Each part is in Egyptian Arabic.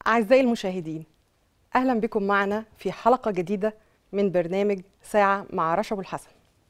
أعزائي المشاهدين أهلا بكم معنا في حلقة جديدة من برنامج ساعة مع رشا أبو الحسن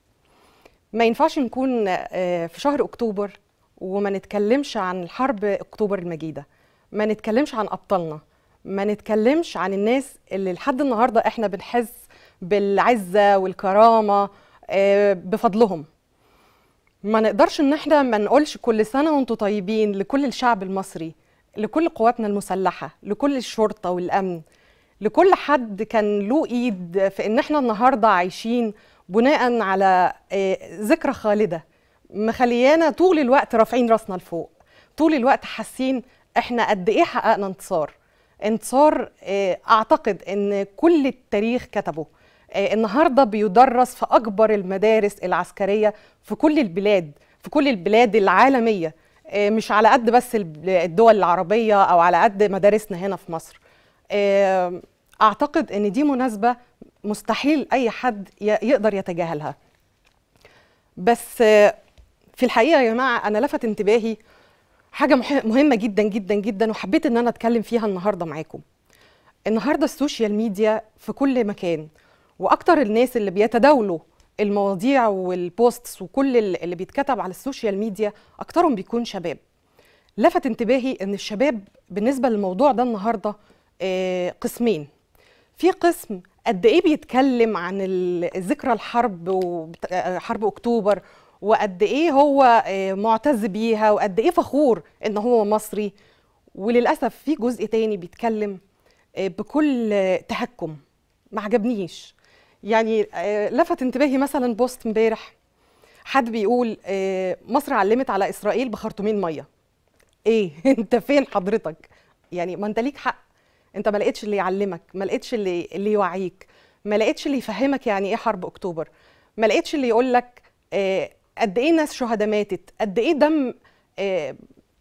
ما ينفعش نكون آه، في شهر أكتوبر وما نتكلمش عن حرب أكتوبر المجيدة ما نتكلمش عن أبطالنا ما نتكلمش عن الناس اللي لحد النهاردة إحنا بنحس بالعزة والكرامة آه، بفضلهم ما نقدرش ان احنا ما نقولش كل سنه وانتم طيبين لكل الشعب المصري لكل قواتنا المسلحه لكل الشرطه والامن لكل حد كان له ايد في ان احنا النهارده عايشين بناء على آه، ذكرى خالده مخليانا طول الوقت رافعين راسنا لفوق طول الوقت حاسين احنا قد ايه حققنا انتصار انتصار آه، اعتقد ان كل التاريخ كتبه آه، النهارده بيدرس في اكبر المدارس العسكريه في كل البلاد في كل البلاد العالميه آه، مش على قد بس الب- الدول العربيه او على قد مدارسنا هنا في مصر آه، اعتقد ان دي مناسبه مستحيل اي حد ي- يقدر يتجاهلها بس آه، في الحقيقه يا جماعه انا لفت انتباهي حاجه مح- مهمه جدا جدا جدا وحبيت ان انا اتكلم فيها النهارده معاكم النهارده السوشيال ميديا في كل مكان واكتر الناس اللي بيتداولوا المواضيع والبوستس وكل ال- اللي بيتكتب على السوشيال ميديا اكترهم بيكون شباب لفت انتباهي ان الشباب بالنسبه للموضوع ده النهارده آه، قسمين في قسم قد ايه بيتكلم عن ال- ذكرى الحرب وحرب اكتوبر وقد ايه هو آه، معتز بيها وقد ايه فخور ان هو مصري وللاسف في جزء تاني بيتكلم آه، بكل آه، تهكم ما عجبنيش يعني آه، لفت انتباهي مثلا بوست امبارح حد بيقول آه، مصر علمت على اسرائيل بخرطومين ميه ايه انت فين حضرتك يعني ما انت ليك حق انت ما لقيتش اللي يعلمك ما لقيتش اللي اللي يوعيك ما لقيتش اللي يفهمك يعني ايه حرب اكتوبر ما لقيتش اللي يقول لك آه، قد ايه ناس شهداء ماتت قد ايه دم آه،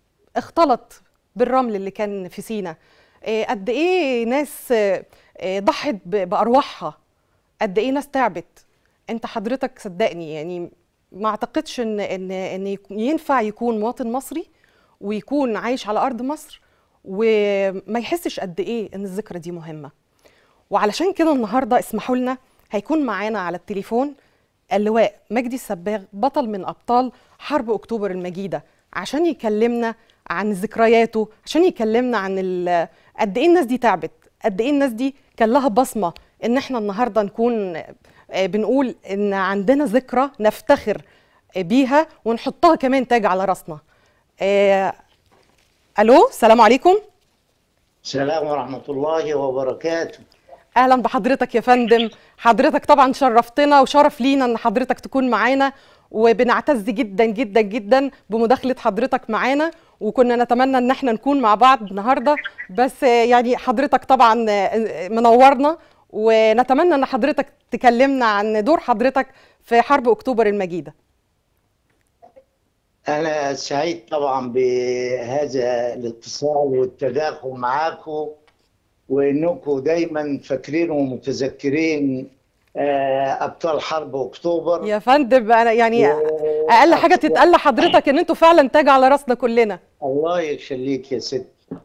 اختلط بالرمل اللي كان في سينا آه، قد ايه ناس آه، آه، ضحت ب- بارواحها قد ايه ناس تعبت انت حضرتك صدقني يعني ما اعتقدش ان ان ان يك- ينفع يكون مواطن مصري ويكون عايش على ارض مصر وما يحسش قد ايه ان الذكرى دي مهمه وعلشان كده النهارده اسمحوا لنا هيكون معانا على التليفون اللواء مجدي السباغ بطل من ابطال حرب اكتوبر المجيده عشان يكلمنا عن ذكرياته عشان يكلمنا عن ال- قد ايه الناس دي تعبت قد ايه الناس دي كان لها بصمه ان احنا النهارده نكون آه، بنقول ان عندنا ذكرى نفتخر بيها ونحطها كمان تاج على راسنا آه، الو السلام عليكم السلام ورحمة الله وبركاته اهلا بحضرتك يا فندم حضرتك طبعا شرفتنا وشرف لينا ان حضرتك تكون معانا وبنعتز جدا جدا جدا بمداخله حضرتك معانا وكنا نتمنى ان احنا نكون مع بعض النهارده بس آه، يعني حضرتك طبعا آه، منورنا ونتمنى ان حضرتك تكلمنا عن دور حضرتك في حرب اكتوبر المجيده أنا سعيد طبعا بهذا الاتصال والتداخل معاكم وإنكم دايما فاكرين ومتذكرين آه، أبطال حرب أكتوبر يا فندم انا يعني و- اقل حاجه تتقال لحضرتك ان انتوا فعلا تاج على راسنا كلنا الله يخليك يا ست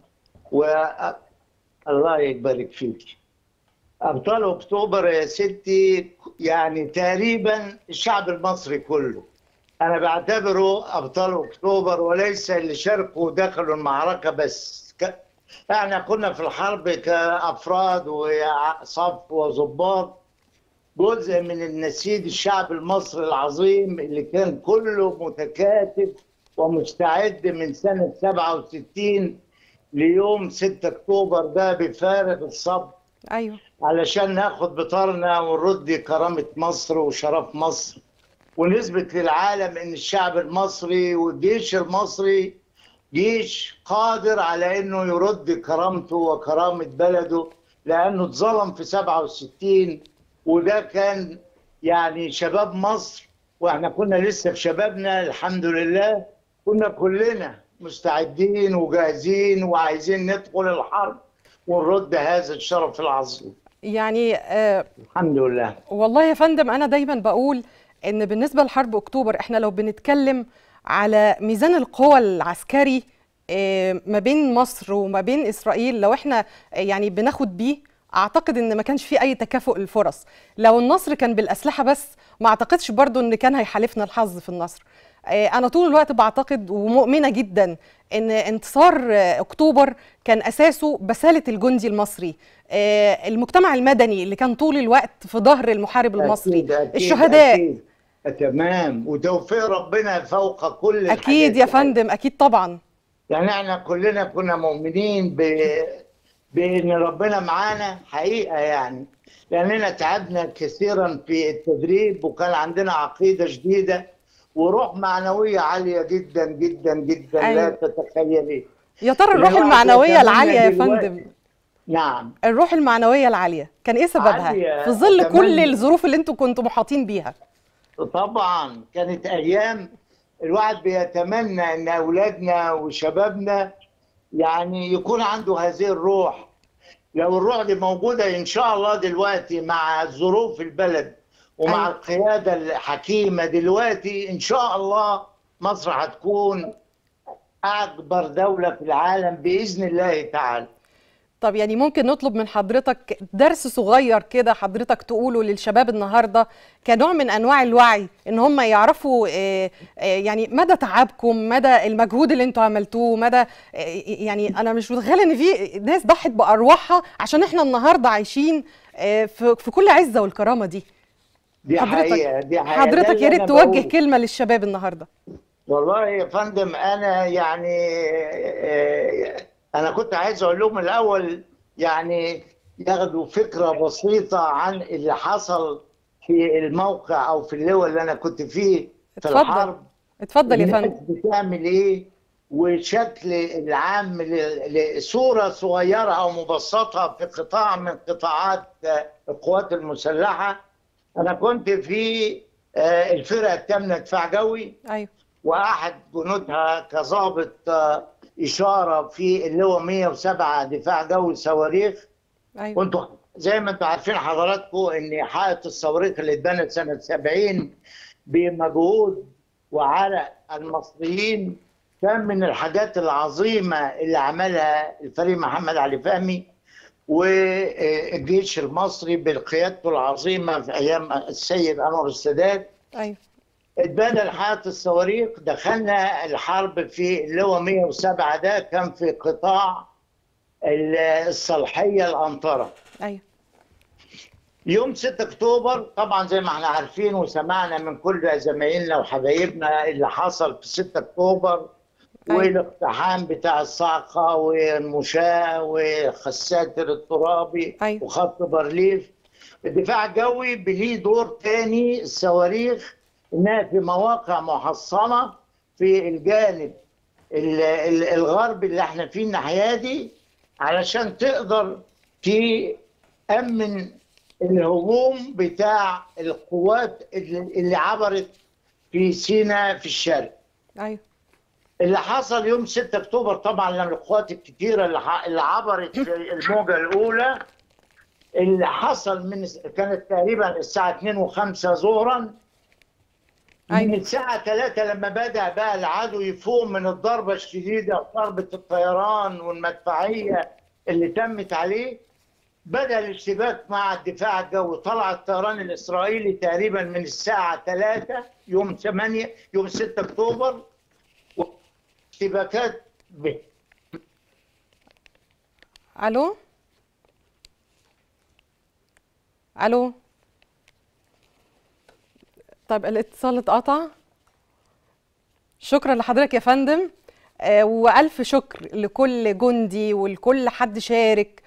والله يبارك فيك أبطال أكتوبر يا ستي يعني تقريبا الشعب المصري كله أنا بعتبره أبطال أكتوبر وليس اللي شاركوا دخلوا المعركة بس ك... احنا كنا في الحرب كأفراد وصف وضباط جزء من النسيج الشعب المصري العظيم اللي كان كله متكاتف ومستعد من سنة 67 ليوم 6 أكتوبر ده بفارغ الصبر ايوه علشان ناخد بطارنا ونرد كرامة مصر وشرف مصر ونثبت للعالم ان الشعب المصري والجيش المصري جيش قادر على انه يرد كرامته وكرامة بلده لانه اتظلم في 67 وده كان يعني شباب مصر واحنا كنا لسه في شبابنا الحمد لله كنا كلنا مستعدين وجاهزين وعايزين ندخل الحرب ونرد هذا الشرف العظيم يعني آه الحمد لله والله يا فندم انا دايما بقول ان بالنسبه لحرب اكتوبر احنا لو بنتكلم على ميزان القوى العسكري آه، ما بين مصر وما بين اسرائيل لو احنا آه، يعني بناخد بيه اعتقد ان ما كانش فيه اي تكافؤ الفرص لو النصر كان بالاسلحه بس ما اعتقدش برضو ان كان هيحالفنا الحظ في النصر آه، انا طول الوقت بعتقد ومؤمنه جدا ان انتصار آه، اكتوبر كان اساسه بساله الجندي المصري آه، المجتمع المدني اللي كان طول الوقت في ظهر المحارب المصري أكيد أكيد الشهداء أكيد. تمام وتوفيق ربنا فوق كل اكيد الحاجات يا دي. فندم اكيد طبعا يعني احنا كلنا كنا مؤمنين ب... بان ربنا معانا حقيقه يعني لاننا تعبنا كثيرا في التدريب وكان عندنا عقيده جديده وروح معنويه عاليه جدا جدا جدا لا أيوة. تتخيلي يا ترى الروح الواحد المعنويه يتمنى العاليه يا دلوقتي- فندم نعم الروح المعنويه العاليه كان ايه سببها عالية. في ظل أتمنى. كل الظروف اللي انتوا كنتوا محاطين بيها طبعا كانت ايام الواحد بيتمنى ان اولادنا وشبابنا يعني يكون عنده هذه الروح لو الروح دي موجوده ان شاء الله دلوقتي مع ظروف البلد ومع أيوة. القياده الحكيمه دلوقتي ان شاء الله مصر هتكون اكبر دوله في العالم باذن الله تعالى طب يعني ممكن نطلب من حضرتك درس صغير كده حضرتك تقوله للشباب النهارده كنوع من انواع الوعي ان هم يعرفوا آه، آه، يعني مدى تعبكم مدى المجهود اللي انتوا عملتوه مدى آه، يعني انا مش متخيله ان في ناس ضحت بارواحها عشان احنا النهارده عايشين آه، في في كل عزه والكرامه دي دي حضرتك حقيقه دي حقيقه ده حضرتك اللي يا ريت أنا توجه بقوله. كلمه للشباب النهارده والله يا فندم انا يعني آه، انا كنت عايز اقول لهم الاول يعني ياخدوا فكره بسيطه عن اللي حصل في الموقع او في اللواء اللي انا كنت فيه في اتفضل. الحرب اتفضل يا الناس فندم بتعمل ايه وشكل العام ل- لصوره صغيره او مبسطه في قطاع من قطاعات آه، القوات المسلحه انا كنت في آه، الفرقه الثامنه دفاع جوي ايوه واحد جنودها كظابط آه، اشاره في اللواء 107 دفاع جوي صواريخ ايوه وانتوا زي ما انتوا عارفين حضراتكم ان حائط الصواريخ اللي اتبنت سنه 70 بمجهود وعرق المصريين كان من الحاجات العظيمه اللي عملها الفريق محمد علي فهمي والجيش المصري بقيادته العظيمه في ايام السيد انور السادات ايوه اتبنى حائط الصواريخ دخلنا الحرب في اللواء 107 ده كان في قطاع ال- الصالحيه الانطره ايوه يوم 6 اكتوبر طبعا زي ما احنا عارفين وسمعنا من كل زمايلنا وحبايبنا اللي حصل في 6 اكتوبر أيوة. والاقتحام بتاع الصاعقه والمشاة وخساتر الترابي أيوة. وخط بارليف الدفاع الجوي بليه دور تاني الصواريخ انها في مواقع محصنه في الجانب ال- ال- الغربي اللي احنا فيه الناحيه دي علشان تقدر تأمن الهجوم بتاع القوات اللي اللي عبرت في سيناء في الشرق ايوه اللي حصل يوم 6 اكتوبر طبعا لما القوات الكتيره اللي ح- اللي عبرت في الموجه الاولى اللي حصل من كانت تقريبا الساعه 2 و5 ظهرا من أيوة. الساعة 3 لما بدأ بقى العدو يفوق من الضربة الشديدة ضربة الطيران والمدفعية اللي تمت عليه بدأ الاشتباك مع الدفاع الجوي طلع الطيران الإسرائيلي تقريبا من الساعة 3 يوم 8 يوم 6 أكتوبر اشتباكات ب- الو الو طيب الاتصال اتقطع شكرا لحضرتك يا فندم آه، والف شكر لكل جندي ولكل حد شارك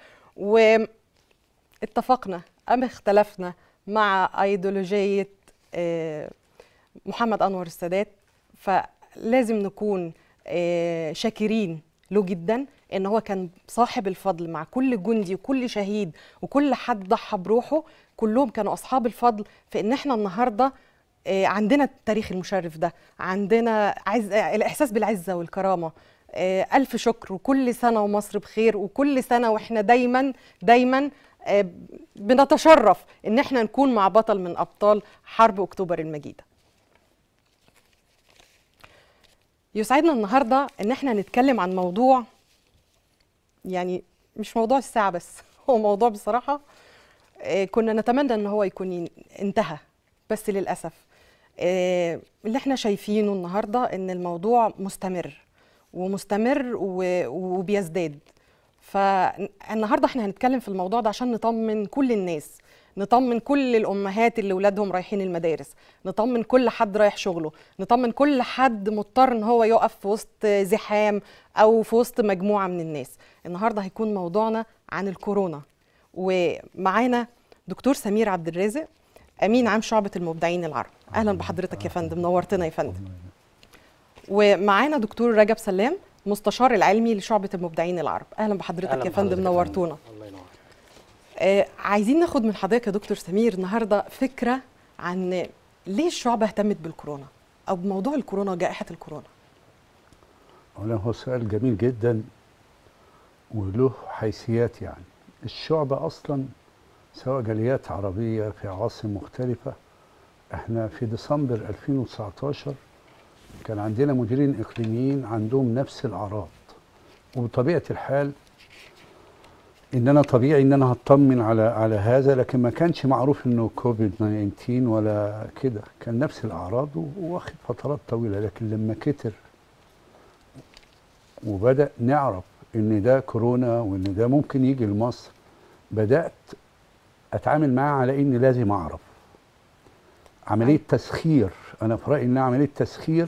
واتفقنا ام اختلفنا مع ايديولوجيه آه، محمد انور السادات فلازم نكون آه، شاكرين له جدا ان هو كان صاحب الفضل مع كل جندي وكل شهيد وكل حد ضحى بروحه كلهم كانوا اصحاب الفضل في ان احنا النهارده آه، عندنا التاريخ المشرف ده عندنا عز... آه، الاحساس بالعزه والكرامه آه، الف شكر وكل سنه ومصر بخير وكل سنه واحنا دايما دايما آه، بنتشرف ان احنا نكون مع بطل من ابطال حرب اكتوبر المجيده يسعدنا النهارده ان احنا نتكلم عن موضوع يعني مش موضوع الساعه بس هو موضوع بصراحه آه، كنا نتمنى ان هو يكون ين- انتهى بس للاسف آه، اللي احنا شايفينه النهارده ان الموضوع مستمر ومستمر و- وبيزداد فالنهارده احنا هنتكلم في الموضوع ده عشان نطمن كل الناس نطمن كل الامهات اللي ولادهم رايحين المدارس نطمن كل حد رايح شغله نطمن كل حد مضطر ان هو يقف في وسط زحام او في وسط مجموعه من الناس النهارده هيكون موضوعنا عن الكورونا ومعانا دكتور سمير عبد الرازق امين عام شعبه المبدعين العرب اهلا بحضرتك يا فندم نورتنا يا فندم ومعانا دكتور رجب سلام مستشار العلمي لشعبه المبدعين العرب اهلا بحضرتك أهلاً يا بحضرتك فندم يا نورتونا الله ينور آه عايزين ناخد من حضرتك يا دكتور سمير النهارده فكره عن ليه الشعب اهتمت بالكورونا او بموضوع الكورونا وجائحه الكورونا أولا هو سؤال جميل جدا وله حيثيات يعني الشعب أصلا سواء جاليات عربية في عواصم مختلفة احنا في ديسمبر 2019 كان عندنا مديرين إقليميين عندهم نفس الأعراض وبطبيعة الحال ان انا طبيعي ان انا هطمن على على هذا لكن ما كانش معروف انه كوفيد 19 ولا كده كان نفس الاعراض واخد فترات طويله لكن لما كتر وبدا نعرف ان ده كورونا وان ده ممكن يجي لمصر بدات اتعامل معاه على اني لازم اعرف عمليه تسخير انا في رايي انها عمليه تسخير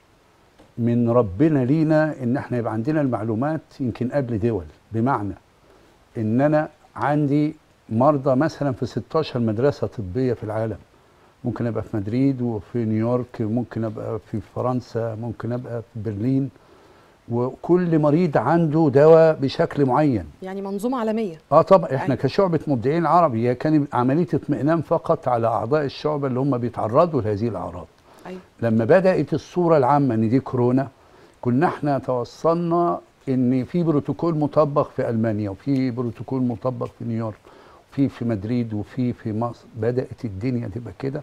من ربنا لينا ان احنا يبقى عندنا المعلومات يمكن قبل دول بمعنى ان انا عندي مرضى مثلا في 16 مدرسه طبيه في العالم ممكن ابقى في مدريد وفي نيويورك ممكن ابقى في فرنسا ممكن ابقى في برلين وكل مريض عنده دواء بشكل معين يعني منظومه عالميه اه طبعا احنا أيوة. كشعبة مبدعين عربي هي كانت عملية اطمئنان فقط على أعضاء الشعبة اللي هم بيتعرضوا لهذه الأعراض ايوه لما بدأت الصورة العامة إن دي كورونا كنا احنا توصلنا إن في بروتوكول مطبق في ألمانيا وفي بروتوكول مطبق في نيويورك وفي في مدريد وفي في مصر بدأت الدنيا تبقى كده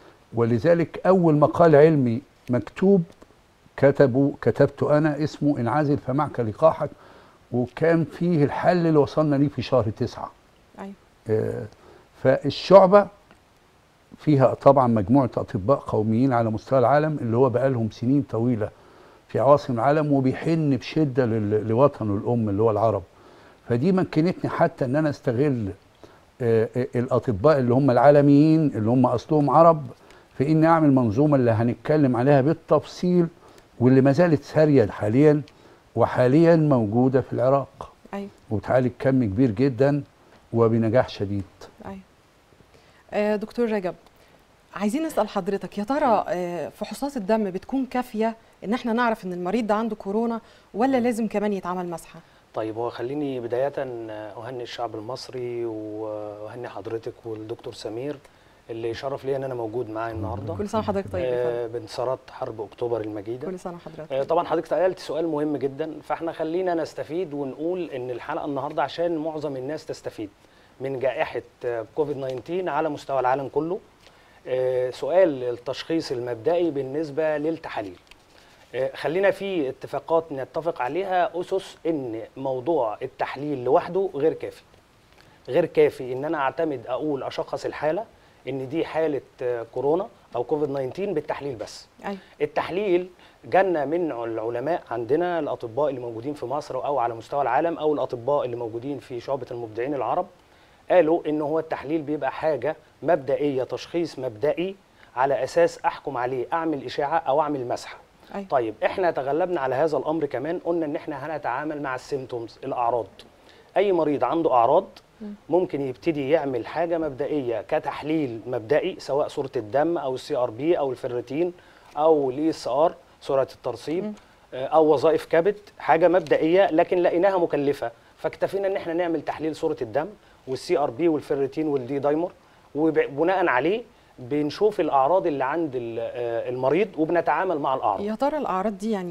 ولذلك أول مقال علمي مكتوب كتبه كتبته أنا اسمه انعزل فمعك لقاحك وكان فيه الحل اللي وصلنا ليه في شهر تسعة ايوه آه، فالشعبة فيها طبعا مجموعة أطباء قوميين على مستوى العالم اللي هو بقالهم سنين طويلة في عواصم العالم وبيحن بشدة لل- لوطنه الأم اللي هو العرب فدي مكنتني حتى ان انا استغل آه، آه، الاطباء اللي هم العالميين اللي هم اصلهم عرب في اني اعمل منظومه اللي هنتكلم عليها بالتفصيل واللي ما زالت ساريه حاليا وحاليا موجوده في العراق ايوه وبتعالج كم كبير جدا وبنجاح شديد ايوه آه دكتور رجب عايزين نسال حضرتك يا ترى آه فحوصات الدم بتكون كافيه ان احنا نعرف ان المريض ده عنده كورونا ولا لازم كمان يتعمل مسحه طيب هو خليني بداية أهني الشعب المصري وأهني حضرتك والدكتور سمير اللي شرف لي إن أنا موجود معاه النهاردة كل سنه وحضرتك طيب يا آه، فندم بانتصارات حرب أكتوبر المجيدة كل سنه وحضرتك آه، طيب. طبعا حضرتك سألت سؤال مهم جدا فاحنا خلينا نستفيد ونقول ان الحلقه النهارده عشان معظم الناس تستفيد من جائحه آه، كوفيد 19 على مستوى العالم كله آه، سؤال التشخيص المبدئي بالنسبه للتحاليل آه، خلينا في اتفاقات نتفق عليها اسس ان موضوع التحليل لوحده غير كافي غير كافي ان انا اعتمد اقول اشخص الحاله ان دي حاله آه، كورونا او كوفيد 19 بالتحليل بس ايوه التحليل جانا من العلماء عندنا الاطباء اللي موجودين في مصر او على مستوى العالم او الاطباء اللي موجودين في شعبه المبدعين العرب قالوا ان هو التحليل بيبقى حاجه مبدئيه تشخيص مبدئي على اساس احكم عليه اعمل اشاعه او اعمل مسحه ايوه طيب احنا تغلبنا على هذا الامر كمان قلنا ان احنا هنتعامل مع السيمتومز الاعراض اي مريض عنده اعراض ممكن يبتدي يعمل حاجه مبدئيه كتحليل مبدئي سواء صوره الدم او السي ار بي او الفيرتين او الاي اس ار سرعه الترسيب آه، او وظائف كبد حاجه مبدئيه لكن لقيناها مكلفه فاكتفينا ان احنا نعمل تحليل صوره الدم والسي ار بي والفيرتين والدي دايمر وبناء عليه بنشوف الاعراض اللي عند ال- آه، المريض وبنتعامل مع الاعراض يا ترى الاعراض دي يعني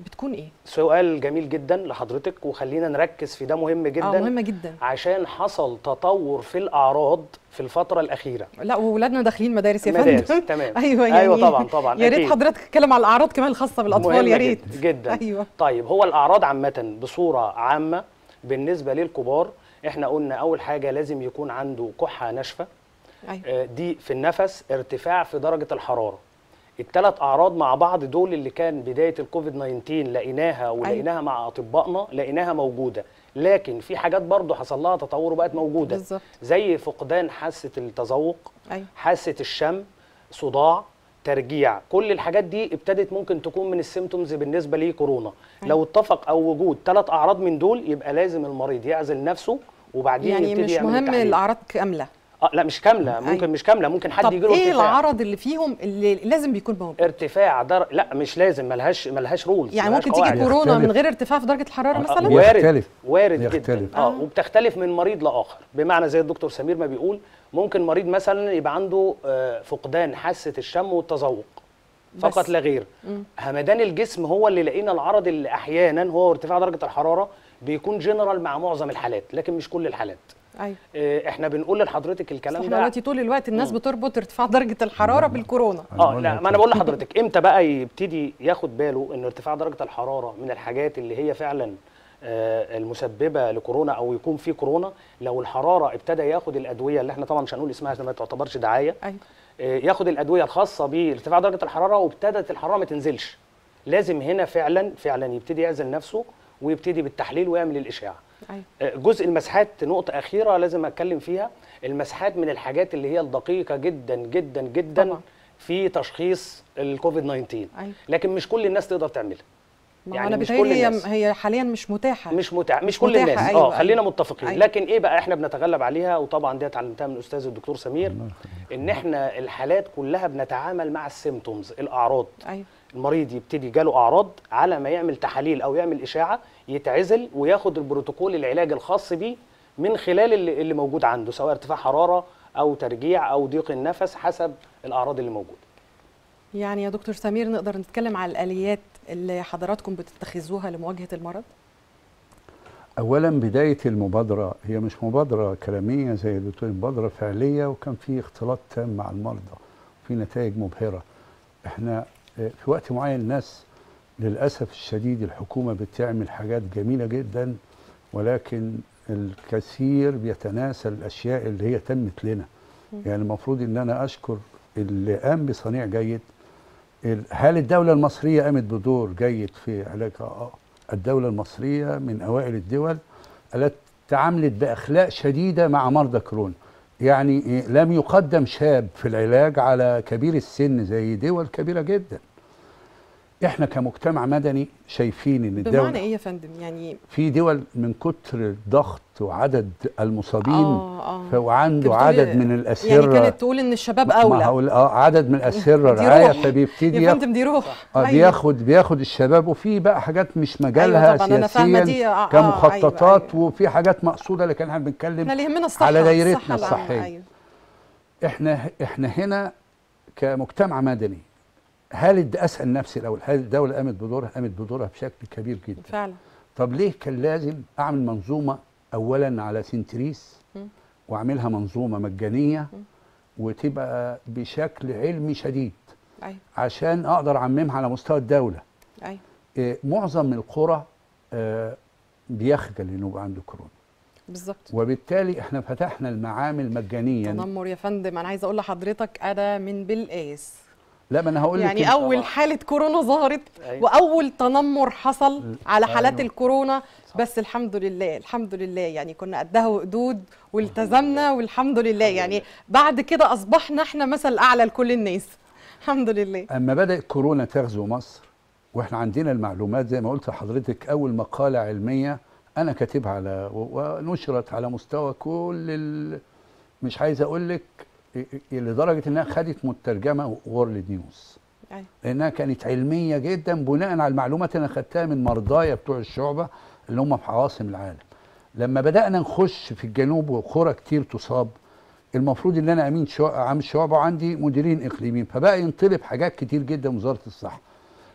بتكون ايه سؤال جميل جدا لحضرتك وخلينا نركز في ده مهم جدا اه مهمه جدا عشان حصل تطور في الاعراض في الفتره الاخيره لا واولادنا داخلين مدارس يا مدارس، فندم تمام. ايوه يعني أيوة طبعاً، طبعاً، يا ريت أكيد. حضرتك تتكلم على الاعراض كمان الخاصه بالاطفال مهمة يا ريت جدا, جدا. ايوه طيب هو الاعراض عامه بصوره عامه بالنسبه للكبار احنا قلنا اول حاجه لازم يكون عنده كحه ناشفه ايوه آه، دي في النفس ارتفاع في درجه الحراره الثلاث اعراض مع بعض دول اللي كان بدايه الكوفيد 19 لقيناها ولقيناها مع اطبائنا لقيناها موجوده لكن في حاجات برضو حصل لها تطور وبقت موجوده بالظبط. زي فقدان حاسه التذوق ايوه حاسه الشم صداع ترجيع كل الحاجات دي ابتدت ممكن تكون من السيمتومز بالنسبه لكورونا لو اتفق او وجود ثلاث اعراض من دول يبقى لازم المريض يعزل نفسه وبعدين يعني يبتدي مش يعمل مهم التحليل. الاعراض كامله اه لا مش كامله ممكن أيوة. مش كامله ممكن حد طب يجي له ايه ارتفاع العرض اللي فيهم اللي لازم بيكون موجود ارتفاع در... لا مش لازم ملهاش ملهاش رولز يعني ملهاش ممكن تيجي قواعد. كورونا من يختلف. غير ارتفاع في درجه الحراره آه، مثلا وارد يختلف. وارد يختلف. جدا اه وبتختلف من مريض لاخر بمعنى زي الدكتور سمير ما بيقول ممكن مريض مثلا يبقى عنده آه، فقدان حاسه الشم والتذوق فقط بس. لا غير همدان الجسم هو اللي لقينا العرض اللي احيانا هو ارتفاع درجه الحراره بيكون جنرال مع معظم الحالات لكن مش كل الحالات ايوه آه، احنا بنقول لحضرتك الكلام احنا ده دلوقتي طول الوقت الناس بتربط ارتفاع درجه الحراره بالكورونا أنا اه بقول لا لك ما انا بقول لحضرتك امتى بقى يبتدي ياخد باله ان ارتفاع درجه الحراره من الحاجات اللي هي فعلا آه، المسببه لكورونا او يكون في كورونا لو الحراره ابتدى ياخد الادويه اللي احنا طبعا مش هنقول اسمها عشان ما تعتبرش دعايه ايوه آه، ياخد الادويه الخاصه بارتفاع درجه الحراره وابتدت الحراره ما تنزلش لازم هنا فعلا فعلا يبتدي يعزل نفسه ويبتدي بالتحليل ويعمل الاشعه ايوه آه، جزء المسحات نقطة أخيرة لازم أتكلم فيها المسحات من الحاجات اللي هي الدقيقة جدا جدا جدا طبعاً. في تشخيص الكوفيد 19 أيوة. لكن مش كل الناس تقدر تعملها ما يعني انا مش بيتهيألي كل هي الناس. هي حاليا مش متاحه مش متع... مش, مش كل متاحة، الناس أيوة، اه خلينا أيوة. متفقين أيوة. لكن ايه بقى احنا بنتغلب عليها وطبعا دي اتعلمتها من الاستاذ الدكتور سمير ان احنا الحالات كلها بنتعامل مع السيمتومز الاعراض ايوه المريض يبتدي جاله اعراض على ما يعمل تحاليل او يعمل اشاعه يتعزل وياخد البروتوكول العلاج الخاص بيه من خلال اللي, اللي موجود عنده سواء ارتفاع حراره او ترجيع او ضيق النفس حسب الاعراض اللي موجوده يعني يا دكتور سمير نقدر نتكلم على الاليات اللي حضراتكم بتتخذوها لمواجهه المرض اولا بدايه المبادره هي مش مبادره كلاميه زي الدكتور مبادره فعليه وكان في اختلاط تام مع المرضى وفي نتائج مبهره احنا آه، في وقت معين الناس للاسف الشديد الحكومه بتعمل حاجات جميله جدا ولكن الكثير بيتناسى الاشياء اللي هي تمت لنا يعني المفروض ان انا اشكر اللي قام بصنيع جيد ال- هل الدولة المصرية قامت بدور جيد في علاج آه، الدولة المصرية من أوائل الدول التي تعاملت بأخلاق شديدة مع مرضى كورونا يعني إيه، لم يقدم شاب في العلاج على كبير السن زي دول كبيرة جدا احنا كمجتمع مدني شايفين ان بمعنى الدولة ايه يا فندم يعني في دول من كتر الضغط وعدد المصابين اه اه وعنده كنت عدد بتقولي- من يعني الأسرة كانت تقول ان الشباب ما اولى هقول اه عدد من الأسرة دي رعاية روح. فبيبتدي يا ياخد فندم دي روح اه أيوة. بياخد بياخد الشباب وفي بقى حاجات مش مجالها أيوة طبعاً، أنا فاهمة سياسيا دي، آه، آه، كمخططات أيوة، أيوة. وفي حاجات مقصوده لكن احنا بنتكلم احنا اللي يهمنا الصحه على دايرتنا الصحة العامة، الصحية. أيوة. احنا احنا هنا كمجتمع مدني هل الد- اسال نفسي الاول هل الدوله قامت بدورها؟ قامت بدورها بشكل كبير جدا. فعلا طب ليه كان لازم اعمل منظومه اولا على سنتريس مم. واعملها منظومه مجانيه وتبقى بشكل علمي شديد ايوه عشان اقدر اعممها على مستوى الدوله. ايوه إيه، معظم القرى آه، بيخجل انه يبقى عنده كورونا بالظبط وبالتالي احنا فتحنا المعامل مجانيا تنمر يا فندم انا عايزه اقول لحضرتك انا من بالقاس لا ما انا هقول لك يعني إيه. اول طبعا. حاله كورونا ظهرت أيوة. واول تنمر حصل على حالات أيوة. الكورونا بس الحمد لله الحمد لله يعني كنا قدها وقدود والتزمنا والحمد لله الحمد يعني لله. بعد كده اصبحنا احنا مثل اعلى لكل الناس الحمد لله اما بدات كورونا تغزو مصر واحنا عندنا المعلومات زي ما قلت لحضرتك اول مقاله علميه انا كاتبها على و- ونشرت على مستوى كل ال... مش عايز اقول لك إ- إ- لدرجه انها خدت مترجمه وورلد نيوز أيوة. لانها كانت علميه جدا بناء على المعلومات اللي انا خدتها من مرضايا بتوع الشعبه اللي هم في عواصم العالم لما بدانا نخش في الجنوب وقرى كتير تصاب المفروض ان انا امين شعب عام الشعبه وعندي مديرين اقليميين فبقى ينطلب حاجات كتير جدا من وزاره الصحه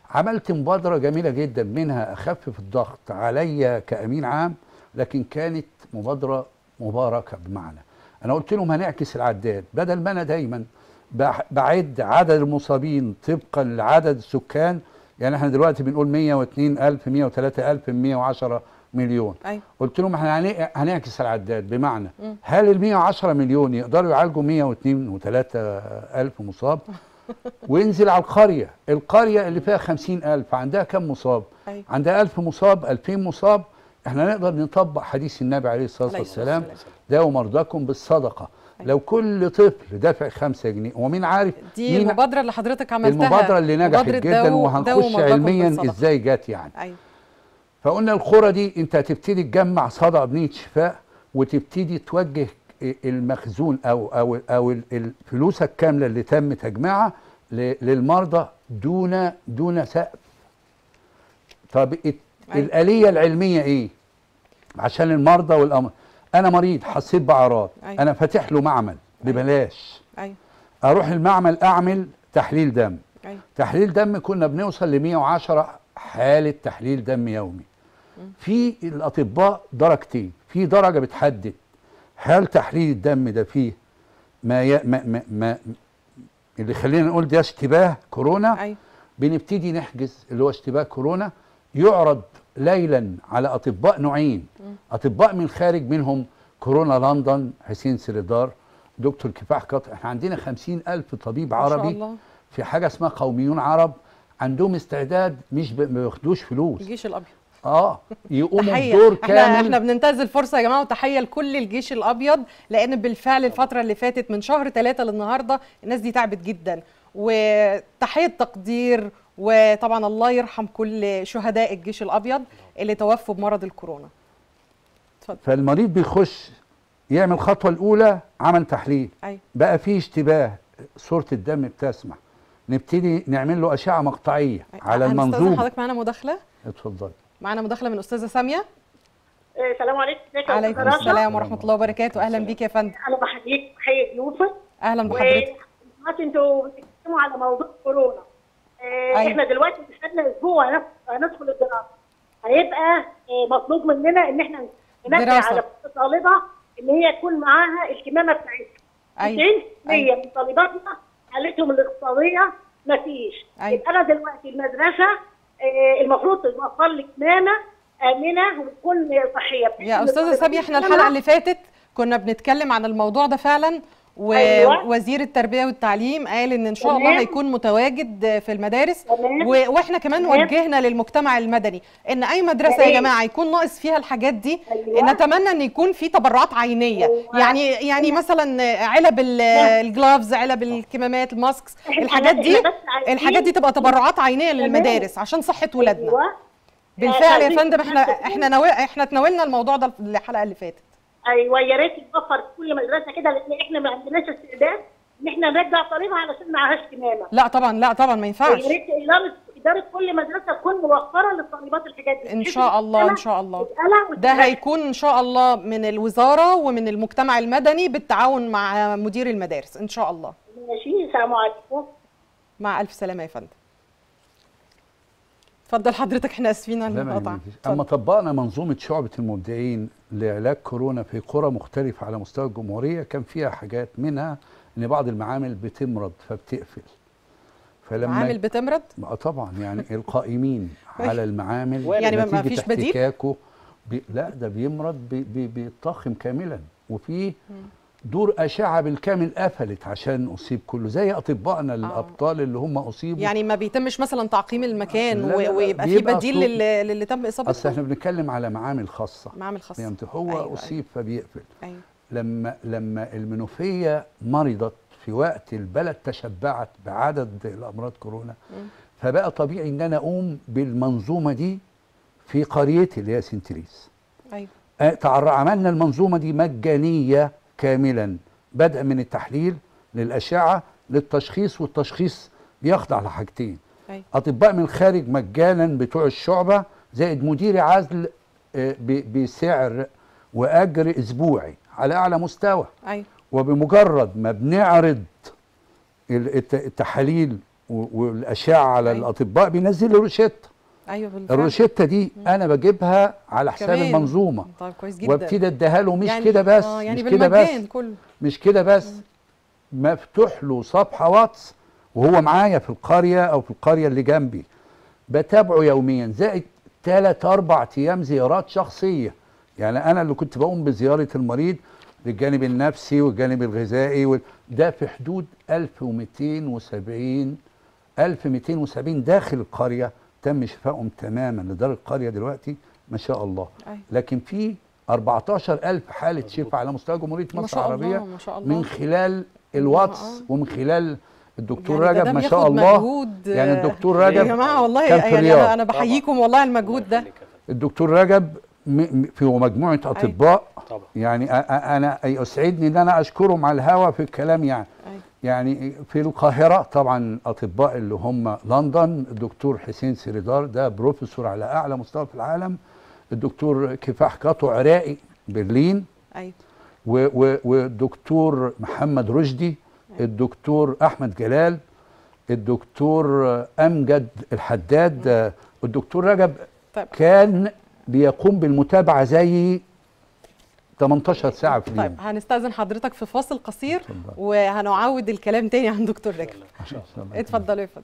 عملت مبادره جميله جدا منها اخفف الضغط عليا كامين عام لكن كانت مبادره مباركه بمعنى انا قلت لهم هنعكس العداد بدل ما انا دايما بح- بعد عدد المصابين طبقا لعدد السكان يعني احنا دلوقتي بنقول 102 الف 103 الف 110 مليون ايوه قلت لهم احنا هن- هنعكس العداد بمعنى هل ال 110 مليون يقدروا يعالجوا 102 و3 الف مصاب وينزل على القريه القريه اللي فيها 50 الف عندها كم مصاب أيوة. عندها 1000 مصاب 2000 مصاب احنا نقدر نطبق حديث النبي عليه الصلاه عليه الصلاة والسلام والسلام. داووا مرضاكم بالصدقه لو كل طفل دافع 5 جنيه ومين عارف دي مين المبادره اللي حضرتك عملتها المبادره اللي نجحت مبادرة جدا داو- داو وهنخش مرضاكم علميا بالصدقة. ازاي جت يعني ايوه فقلنا القرى دي انت هتبتدي تجمع صدى بنيه شفاء وتبتدي توجه المخزون او او او ال- الفلوس الكامله اللي تم تجميعها ل- للمرضى دون دون سقف. طب الت- أيوة. الاليه العلميه ايه؟ عشان المرضى والامر انا مريض حسيت باعراض أيوة. انا فاتح له معمل ببلاش ايوه اروح المعمل اعمل تحليل دم ايوه تحليل دم كنا بنوصل ل 110 حالة تحليل دم يومي في الأطباء درجتين في درجة بتحدد هل تحليل الدم ده فيه ما, ي... ما, ما, ما اللي خلينا نقول ده اشتباه كورونا ايوه بنبتدي نحجز اللي هو اشتباه كورونا يعرض ليلا على أطباء نوعين أطباء من خارج منهم كورونا لندن حسين سريدار دكتور كفاح قطع احنا عندنا خمسين ألف طبيب ما شاء عربي الله في حاجه اسمها قوميون عرب عندهم استعداد مش ب... ما بياخدوش فلوس الجيش الابيض اه يقوموا تحيه بدور احنا كامل احنا بننتهز الفرصه يا جماعه وتحيه لكل الجيش الابيض لان بالفعل الفتره اللي فاتت من شهر ثلاثة للنهارده الناس دي تعبت جدا وتحيه تقدير وطبعا الله يرحم كل شهداء الجيش الابيض اللي توفوا بمرض الكورونا اتفضل فالمريض بيخش يعمل الخطوه الاولى عمل تحليل ايوه بقى فيه اشتباه صوره الدم بتسمح نبتدي نعمل له اشعه مقطعيه على هنستأذن المنظومه حضرتك معانا مداخله اتفضل معانا مداخله من استاذه ساميه آه، السلام عليكم ازيك يا عليكم أستاذ رشا؟ السلام ورحمه الله وبركاته اهلا بيك يا فندم انا بحييك تحيه ضيوفك اهلا بحضرتك ودلوقتي انتوا بتتكلموا على موضوع كورونا آه، أيوة. احنا دلوقتي خدنا اسبوع هنف- هندخل الدراسه هيبقى آه، مطلوب مننا ان احنا ننبه دراسة. على كل طالبه ان هي يكون معاها الكمامه بتاعتها ايوه 90% من طالباتنا حالتهم الاقتصاديه مفيش أيوة. يبقى انا دلوقتي المدرسه آه، المفروض توفر لي كمامه امنه وتكون صحيه بحيث يا إن استاذه الطالب ساميه احنا يكون الحلقه معاه اللي فاتت كنا بنتكلم عن الموضوع ده فعلا أيوة. ووزير التربيه والتعليم قال ان ان شاء الله تمام. هيكون متواجد في المدارس تمام. و- واحنا كمان تمام. وجهنا للمجتمع المدني ان اي مدرسه يا يا ريت. جماعه يكون ناقص فيها الحاجات دي أيوة. نتمنى ان يكون في تبرعات عينيه أيوة. يعني يعني مثلا علب ال- الجلافز علب الكمامات الماسكس إحنا- الحاجات دي إحنا بس عايزين- الحاجات دي تبقى تبرعات عينيه تمام. للمدارس عشان صحه ولادنا أيوة. بالفعل يا عايزين فندم احنا ناخد- احنا ناو... احنا تناولنا الموضوع ده الحلقه اللي فاتت ايوه يا ريت يتوفر في كل مدرسه كده لان احنا ما عندناش استعداد ان احنا نرجع طالبها علشان معهاش كمامه لا طبعا لا طبعا ما ينفعش يا ريت اداره اداره كل مدرسه تكون موفره للطالبات الحاجات دي ان بحيث شاء الله ان السنة شاء الله تتقلق ده وتتركز. هيكون ان شاء الله من الوزاره ومن المجتمع المدني بالتعاون مع مدير المدارس ان شاء الله ماشي السلام عليكم مع الف سلامه يا فندم اتفضل حضرتك احنا اسفين على لا ما المقاطعه يهمكيش. اتفضل. اما طبقنا منظومه شعبه المبدعين لعلاج كورونا في قرى مختلفه على مستوى الجمهوريه كان فيها حاجات منها ان بعض المعامل بتمرض فبتقفل فلما معامل بتمرض اه طبعا يعني القائمين على المعامل يعني ما- ما نتيجة فيش بديل؟ احتكاكه بي لا ده بيمرض بي بي بيتضخم كاملا وفي دور اشعه بالكامل قفلت عشان اصيب كله زي اطبائنا الابطال اللي هم اصيبوا يعني ما بيتمش مثلا تعقيم المكان لا، لا، و- لا، ويبقى في بيبقى بديل طول- للي, للي تم اصل اصابته احنا بنتكلم على معامل خاصه معامل خاصه فهمت هو أيوة، اصيب فبيقفل ايوه لما لما المنوفيه مرضت في وقت البلد تشبعت بعدد الامراض كورونا فبقى طبيعي ان انا اقوم بالمنظومه دي في قريتي اللي هي سنتريس ايوه آه، تعر- عملنا المنظومه دي مجانيه كاملا بدءا من التحليل للاشعه للتشخيص والتشخيص بيخضع لحاجتين ايوه اطباء من الخارج مجانا بتوع الشعبه زائد مدير عزل آه، ب- بسعر واجر اسبوعي على اعلى مستوى ايوه وبمجرد ما بنعرض ال- الت- التحاليل و- والاشعه على أيوة. الاطباء بينزل لي روشته ايوه بالفعل الروشته دي انا بجيبها على حساب كمان. المنظومه طيب كويس جدا وابتدي اديها له مش يعني- كده بس آه يعني مش كده بس بالمجان كله مش كده بس مفتوح له صفحه واتس وهو معايا في القريه او في القريه اللي جنبي بتابعه يوميا زائد ثلاث اربع ايام زيارات شخصيه يعني انا اللي كنت بقوم بزياره المريض للجانب النفسي والجانب الغذائي وال- ده في حدود 1270 1270 داخل القريه تم شفائهم تماما لدار القريه دلوقتي ما شاء الله أيوة. لكن في 14000 حاله شفاء على مستوى جمهوريه ما مصر شاء الله العربيه ما شاء الله من خلال الواتس آه. ومن خلال الدكتور يعني ده- رجب ده ما بياخد شاء الله مجهود، يعني آه، الدكتور يا رجب يا جماعه والله كان في يعني الرياض. انا انا بحييكم والله على المجهود ده الله يخليك يا فندم. الدكتور رجب م- م- في مجموعه اطباء طبعا يعني أ- أ- انا يسعدني ان انا اشكرهم على الهوا في الكلام يعني أيوة. يعني في القاهره طبعا اطباء اللي هم لندن الدكتور حسين سريدار ده بروفيسور على اعلى مستوى في العالم الدكتور كفاح كاتو عراقي برلين ايوه و- و- والدكتور محمد رشدي الدكتور احمد جلال الدكتور امجد الحداد الدكتور رجب طيب كان بيقوم بالمتابعه زي 18 ساعه في اليوم طيب هنستأذن حضرتك في فاصل قصير اتفضل. وهنعود الكلام تاني عن دكتور رجب اتفضلوا يا فندم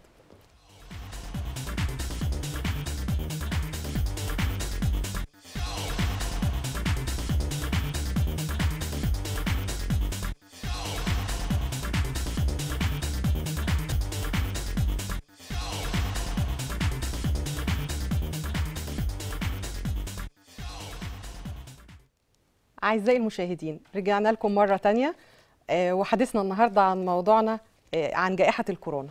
أعزائي المشاهدين رجعنا لكم مرة تانية آه، وحديثنا النهاردة عن موضوعنا آه، عن جائحة الكورونا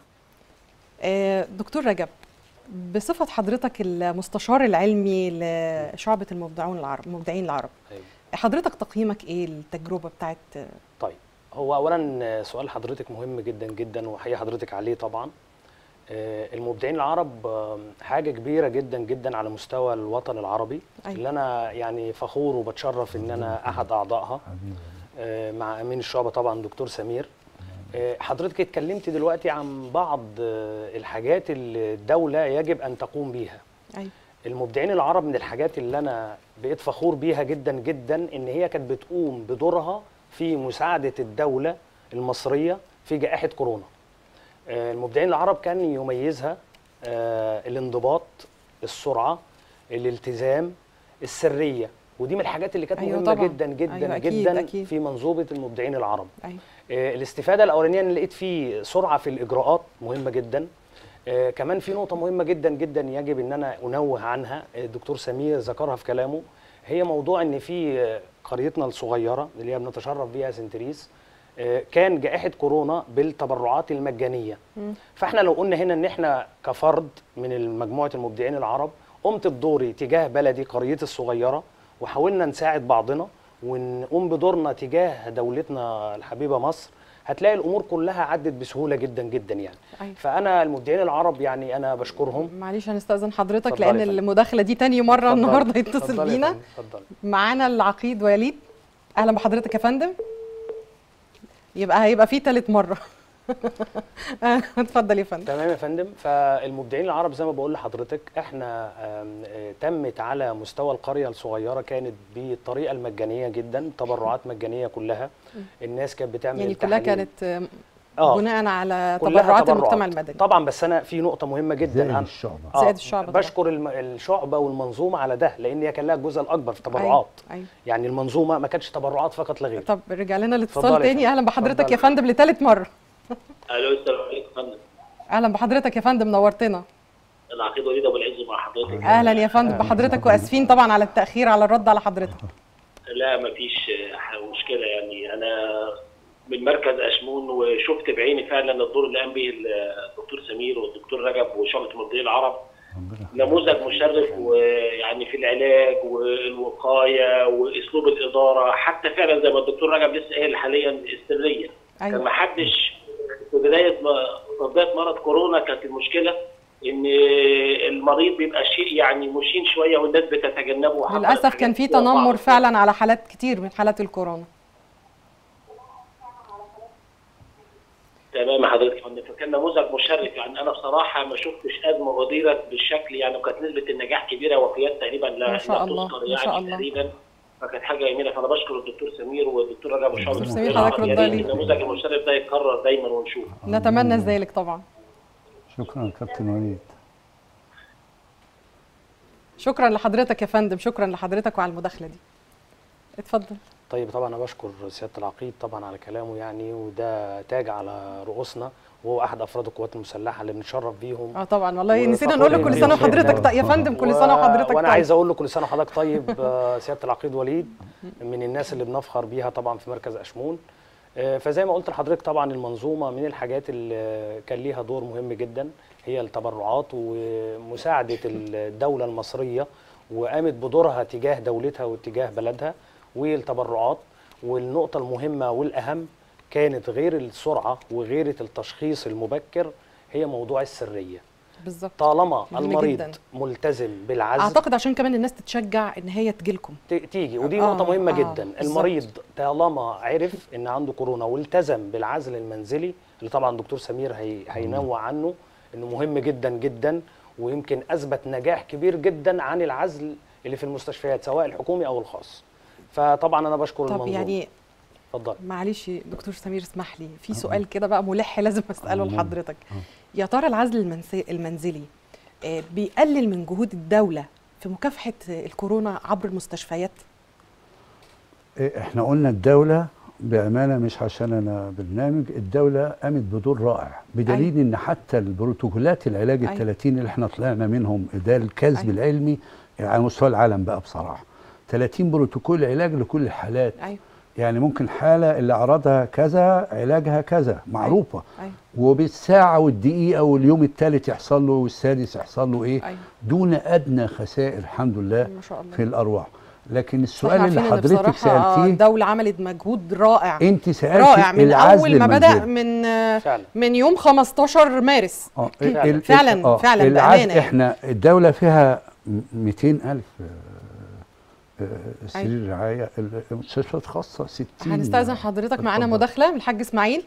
آه، دكتور رجب بصفة حضرتك المستشار العلمي لشعبة المبدعون العرب المبدعين العرب أيوة. حضرتك تقييمك ايه التجربة بتاعت طيب هو اولا سؤال حضرتك مهم جدا جدا واحيي حضرتك عليه طبعا آه، المبدعين العرب آه، حاجه كبيره جدا جدا على مستوى الوطن العربي أيوة. اللي انا يعني فخور وبتشرف ان انا احد اعضائها آه، مع امين الشعبه طبعا دكتور سمير آه، حضرتك اتكلمت دلوقتي عن بعض آه، الحاجات اللي الدوله يجب ان تقوم بيها أيوة. المبدعين العرب من الحاجات اللي انا بقيت فخور بيها جدا جدا ان هي كانت بتقوم بدورها في مساعده الدوله المصريه في جائحه كورونا. آه، المبدعين العرب كان يميزها آه، الانضباط، السرعه، الالتزام، السريه ودي من الحاجات اللي كانت أيوة مهمه طبعاً. جدا جدا أيوة أكيد، جدا أكيد. في منظومه المبدعين العرب. أيوة. آه، الاستفاده الاولانيه ان لقيت فيه سرعه في الاجراءات مهمه جدا آه، كمان في نقطه مهمه جدا جدا يجب ان انا انوه عنها آه، الدكتور سمير ذكرها في كلامه هي موضوع ان في آه، قريتنا الصغيره اللي هي بنتشرف بيها سنتريس آه، كان جائحه كورونا بالتبرعات المجانيه فاحنا لو قلنا هنا ان احنا كفرد من مجموعه المبدعين العرب قمت بدوري تجاه بلدي قريتي الصغيره وحاولنا نساعد بعضنا ونقوم بدورنا تجاه دولتنا الحبيبه مصر هتلاقي الامور كلها عدت بسهوله جدا جدا يعني أيوة. فانا المبدعين العرب يعني انا بشكرهم معلش هنستأذن حضرتك اتفضلي لأن يا فندم. المداخلة دي تاني مرة اتفضلي. النهاردة يتصل اتفضلي يا بينا فندم، اتفضلي معانا العقيد وليد أهلا بحضرتك يا فندم يبقى هيبقى في تالت مرة اتفضل يا فندم تمام يا فندم فالمبدعين العرب زي ما بقول لحضرتك احنا آم، آه، تمت على مستوى القريه الصغيره كانت بالطريقه المجانيه جدا تبرعات مجانيه كلها الناس كانت بتعمل يعني كلها تحاليل. كانت آه، آه. بناء على كلها تبرعات تبرعات. المجتمع المدني طبعا بس انا في نقطه مهمه جدا زائد عن الشعبة. آه، زائد الشعبة طبعاً. بشكر الم- الشعبه والمنظومه على ده لان هي كان لها الجزء الاكبر في التبرعات أيوة. يعني المنظومه ما كانتش تبرعات فقط لا غير طب رجع لنا الاتصال اتفضلي يا تاني فندم. اهلا بحضرتك يا اتفضلي. فندم لتالت مره الو السلام عليكم يا فندم اهلا بحضرتك يا فندم نورتنا العقيد وليد ابو العز مع حضرتك اهلا يا فندم بحضرتك واسفين طبعا على التاخير على الرد على حضرتك لا مفيش آه، مشكله يعني انا من مركز اشمون وشفت بعيني فعلا الدور اللي قام به الدكتور سمير والدكتور رجب وشعبه المبدعين العرب نموذج مشرف ويعني في العلاج والوقايه واسلوب الاداره حتى فعلا زي ما الدكتور رجب لسه قايل حاليا السريه كان ايوه ما حدش في بدايه ما في بدايه مرض كورونا كانت المشكله ان المريض بيبقى شيء يعني مشين شويه والناس بتتجنبه وحصلت للاسف حاجات كان في كتير تنمر بعض. فعلا على حالات كتير من حالات الكورونا تمام تمام يا حضرتك يا فندم فكان نموذج مشرف يعني انا بصراحه ما شفتش ازمه اديرت بالشكل يعني وكانت نسبه النجاح كبيره وفيات تقريبا لا ما شاء لا الله، تذكر ما يعني شاء الله. تقريبا فكانت حاجه جميله فانا بشكر الدكتور سمير والدكتور رجب وشعب دكتور المدير سمير، حضرتك العربي. رد يا ريت عليه. النموذج المشرف ده يتكرر دايما ونشوفه نتمنى ذلك طبعا شكرا كابتن وليد شكرا لحضرتك يا فندم شكرا لحضرتك وعلى المداخله دي اتفضل طيب طبعا انا بشكر سياده العقيد طبعا على كلامه يعني وده تاج على رؤوسنا وهو احد افراد القوات المسلحه اللي بنشرف بيهم اه طبعا والله نسينا وفخورين نقول له كل سنه بيهم وحضرتك جداً. طيب يا فندم كل سنه و- وحضرتك وانا طيب عايز اقول له كل سنه وحضرتك طيب آه، سياده العقيد وليد من الناس اللي بنفخر بيها طبعا في مركز اشمون آه، فزي ما قلت لحضرتك طبعا المنظومه من الحاجات اللي كان ليها دور مهم جدا هي التبرعات ومساعده الدوله المصريه وقامت بدورها تجاه دولتها واتجاه بلدها والتبرعات والنقطه المهمه والاهم كانت غير السرعه وغير التشخيص المبكر هي موضوع السريه بالظبط طالما مهم المريض جداً. ملتزم بالعزل اعتقد عشان كمان الناس تتشجع ان هي تجيلكم ت- تيجي ودي آه، نقطة مهمة آه، جدا بالظبط. المريض طالما عرف ان عنده كورونا والتزم بالعزل المنزلي اللي طبعا دكتور سمير هي هينوع عنه انه مهم جدا جدا ويمكن اثبت نجاح كبير جدا عن العزل اللي في المستشفيات سواء الحكومي او الخاص فطبعا انا بشكر طب المنظومة يعني اتفضل معلش دكتور سمير اسمح لي في سؤال كده بقى ملح لازم اساله آه. لحضرتك يا ترى العزل المنس- المنزلي آه، بيقلل من جهود الدوله في مكافحه آه، الكورونا عبر المستشفيات إيه، احنا قلنا الدولة بأمانة مش عشان أنا برنامج الدولة قامت بدور رائع بدليل إن حتى البروتوكولات العلاج أيوة. ال 30 اللي احنا طلعنا منهم ده الكذب أيوة. العلمي على مستوى العالم بقى بصراحة 30 بروتوكول علاج لكل الحالات ايوه يعني ممكن حالة اللي أعراضها كذا علاجها كذا معروفة ايوه وبالساعة والدقيقة واليوم الثالث يحصل له والسادس يحصل له إيه ايوه دون أدنى خسائر الحمد لله ما شاء الله في الأرواح لكن إحنا السؤال اللي عارفين إن حضرتك بصراحة، آه، سألتيه الدولة عملت مجهود رائع انت سالتي رائع من العزل اول ما بدا المنزلي. من آه، فعلا من يوم 15 مارس اه فعلا. ال- ال- فعلا- آه، فعلا العزل بأمانة يعني. احنا الدوله فيها 200 الف آه، آه، سرير رعايه المستشفيات خاصه 60 هنستأذن حضرتك معانا اتفضل. مداخلة من الحاج اسماعيل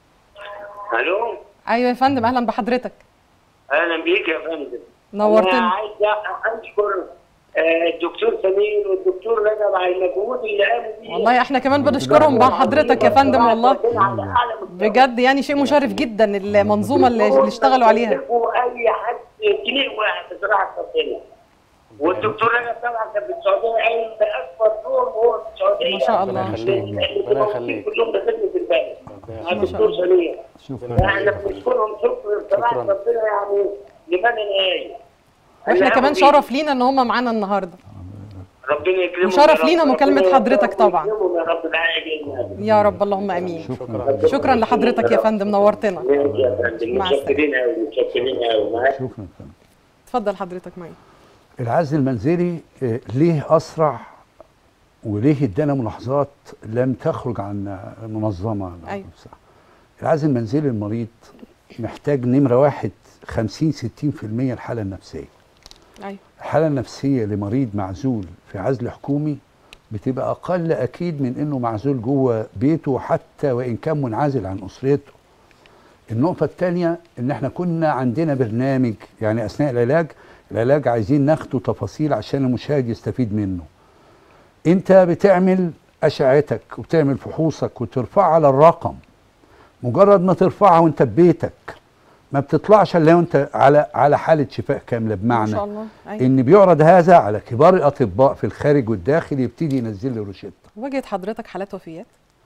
الو ايوه يا فندم اهلا بحضرتك اهلا بيك يا فندم انا نورتنا عايز اشكر آه، الدكتور سمير والدكتور رجب على المجهود اللي قاموا بيه والله احنا كمان بنشكرهم مع حضرتك يا فندم والله بجد يعني شيء مشرف جدا المنظومة اللي اللي اشتغلوا عليها اي حد جنيه واحد بصراحه ربنا والدكتور رجب طبعا كان في السعوديه قايم باكبر دور وهو في السعوديه ما شاء الله. ربنا يخليك ربنا يخليك كلهم بخدمه البلد ربنا مع يخليك. الدكتور سمير شكرا احنا بنشكرهم شكر بصراحه شكراً. ربنا يعني لمن نهايه واحنا كمان شرف لينا ان هم معانا النهارده ربنا يكرمهم وشرف يا رب. لينا مكالمة ربنا حضرتك طبعا. يكرمهم يا رب العالمين يا رب اللهم امين شكرا شكرا لحضرتك يا فندم نورتنا يا فندم مع متشكرين قوي متشكرين قوي شكرا اتفضل حضرتك معايا العزل المنزلي آه، ليه اسرع وليه ادانا ملاحظات لم تخرج عن منظمه أيوة. نفسها. العزل المنزلي المريض محتاج نمره واحد 50 60% الحاله النفسيه ايوه الحالة النفسية لمريض معزول في عزل حكومي بتبقى أقل أكيد من إنه معزول جوه بيته حتى وإن كان منعزل عن أسرته. النقطة الثانية إن إحنا كنا عندنا برنامج يعني أثناء العلاج، العلاج عايزين ناخده تفاصيل عشان المشاهد يستفيد منه. أنت بتعمل أشعتك وبتعمل فحوصك وترفعها على الرقم. مجرد ما ترفعها وأنت في بيتك ما بتطلعش الا وانت على على حاله شفاء كامله ما بمعنى شاء الله ايوه ان بيعرض هذا على كبار الاطباء في الخارج والداخل يبتدي ينزل لي روشته واجهت حضرتك حالات وفيات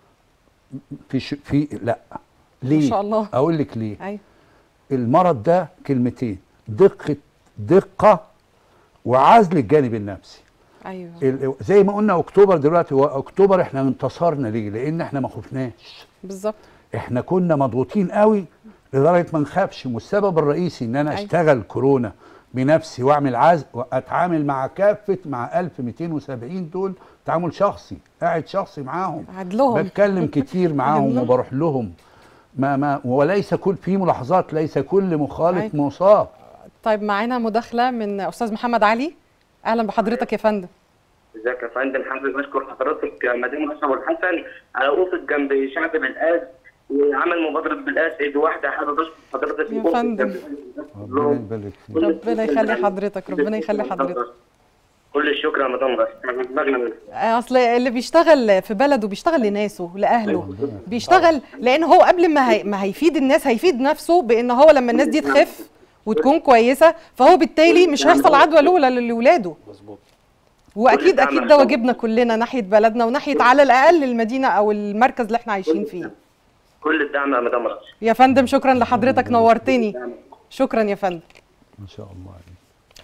في ش... في لا ليه ما شاء الله اقول لك ليه ايوه المرض ده كلمتين دقه دقه وعزل الجانب النفسي ايوه ال- زي ما قلنا اكتوبر دلوقتي هو اكتوبر احنا انتصرنا ليه لان احنا ما خفناش بالظبط احنا كنا مضغوطين قوي لدرجه ما نخافش والسبب الرئيسي ان انا أيوة. اشتغل كورونا بنفسي واعمل عزل واتعامل مع كافه مع 1270 دول تعامل شخصي قاعد شخصي معاهم عدلهم بتكلم كتير معاهم عدلهم. وبروح لهم ما ما وليس كل في ملاحظات ليس كل مخالط أيوة. مصاب طيب معانا مداخله من استاذ محمد علي اهلا بحضرتك يا فندم ازيك يا فندم حابب اشكر حضرتك يا مدام اشرف الحسن على وقوفك جنب شعب الآز وعمل مبادره بالاسد واحده حابب اشكر حضرتك يا فندم. ربنا يبارك فيك ربنا يخلي حضرتك ربنا يخلي حضرتك كل الشكر يا مدام بس دماغنا منك اصل اللي بيشتغل في بلده بيشتغل لناسه لاهله بيشتغل لان هو قبل ما هي ما هيفيد الناس هيفيد نفسه بان هو لما الناس دي تخف وتكون كويسه فهو بالتالي مش هيحصل عدوى الاولى لاولاده مظبوط واكيد اكيد ده واجبنا كلنا ناحيه بلدنا وناحيه على الاقل المدينه او المركز اللي احنا عايشين فيه كل الدعم يا مدام رأس يا فندم شكرا لحضرتك نورتني شكرا يا فندم ما شاء الله عليك